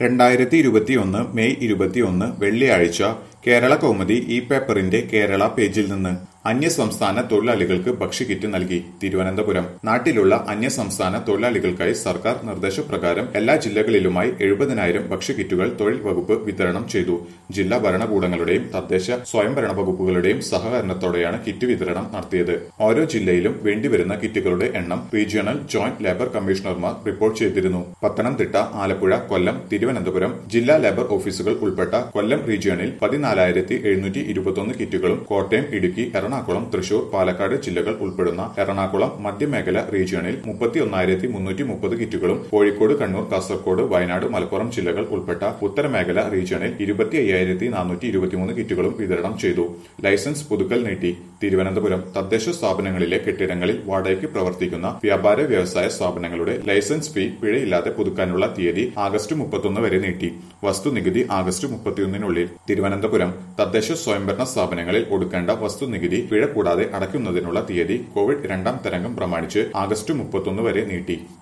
രണ്ടായിരത്തി ഇരുപത്തിയൊന്ന് മെയ് ഇരുപത്തിയൊന്ന് വെള്ളിയാഴ്ച കേരള കൗമുദി ഈ പേപ്പറിന്റെ കേരള പേജിൽ നിന്ന് അന്യസംസ്ഥാന തൊഴിലാളികൾക്ക് ഭക്ഷ്യക്കിറ്റ് നൽകി തിരുവനന്തപുരം നാട്ടിലുള്ള അന്യസംസ്ഥാന തൊഴിലാളികൾക്കായി സർക്കാർ നിർദ്ദേശപ്രകാരം എല്ലാ ജില്ലകളിലുമായി എഴുപതിനായിരം ഭക്ഷ്യക്കിറ്റുകൾ തൊഴിൽ വകുപ്പ് വിതരണം ചെയ്തു ജില്ലാ ഭരണകൂടങ്ങളുടെയും തദ്ദേശ സ്വയംഭരണ വകുപ്പുകളുടെയും സഹകരണത്തോടെയാണ് കിറ്റ് വിതരണം നടത്തിയത് ഓരോ ജില്ലയിലും വേണ്ടിവരുന്ന കിറ്റുകളുടെ എണ്ണം റീജിയണൽ ജോയിന്റ് ലേബർ കമ്മീഷണർമാർ റിപ്പോർട്ട് ചെയ്തിരുന്നു പത്തനംതിട്ട ആലപ്പുഴ കൊല്ലം തിരുവനന്തപുരം ജില്ലാ ലേബർ ഓഫീസുകൾ ഉൾപ്പെട്ട കൊല്ലം റീജിയണിൽ പതിനാലായിരത്തി എഴുന്നൂറ്റി ഇരുപത്തൊന്ന് കിറ്റുകളും കോട്ടയം ഇടുക്കി എറണാകുളം തൃശൂർ പാലക്കാട് ജില്ലകൾ ഉൾപ്പെടുന്ന എറണാകുളം മധ്യമേഖല റീജിയണിൽ മുപ്പത്തിയൊന്നായിരത്തി മുന്നൂറ്റി മുപ്പത് കിറ്റുകളും കോഴിക്കോട് കണ്ണൂർ കാസർഗോഡ് വയനാട് മലപ്പുറം ജില്ലകൾ ഉൾപ്പെട്ട ഉത്തരമേഖല റീജിയണിൽ ഇരുപത്തി അയ്യായിരത്തി നാനൂറ്റി ഇരുപത്തിമൂന്ന് കിറ്റുകളും വിതരണം ചെയ്തു ലൈസൻസ് പുതുക്കൽ നീട്ടി തിരുവനന്തപുരം തദ്ദേശ സ്ഥാപനങ്ങളിലെ കെട്ടിടങ്ങളിൽ വാടകയ്ക്ക് പ്രവർത്തിക്കുന്ന വ്യാപാര വ്യവസായ സ്ഥാപനങ്ങളുടെ ലൈസൻസ് ഫീ പിഴയില്ലാതെ പുതുക്കാനുള്ള തീയതി ആഗസ്റ്റ് മുപ്പത്തൊന്ന് വരെ നീട്ടി വസ്തുനികുതി ആഗസ്റ്റ് മുപ്പത്തിയൊന്നിനുള്ളിൽ തിരുവനന്തപുരം തദ്ദേശ സ്വയംഭരണ സ്ഥാപനങ്ങളിൽ ഒടുക്കേണ്ട വസ്തുനികുതി പിഴ കൂടാതെ അടയ്ക്കുന്നതിനുള്ള തീയതി കോവിഡ് രണ്ടാം തരംഗം പ്രമാണിച്ച് ആഗസ്റ്റ് മുപ്പത്തൊന്ന് വരെ നീട്ടി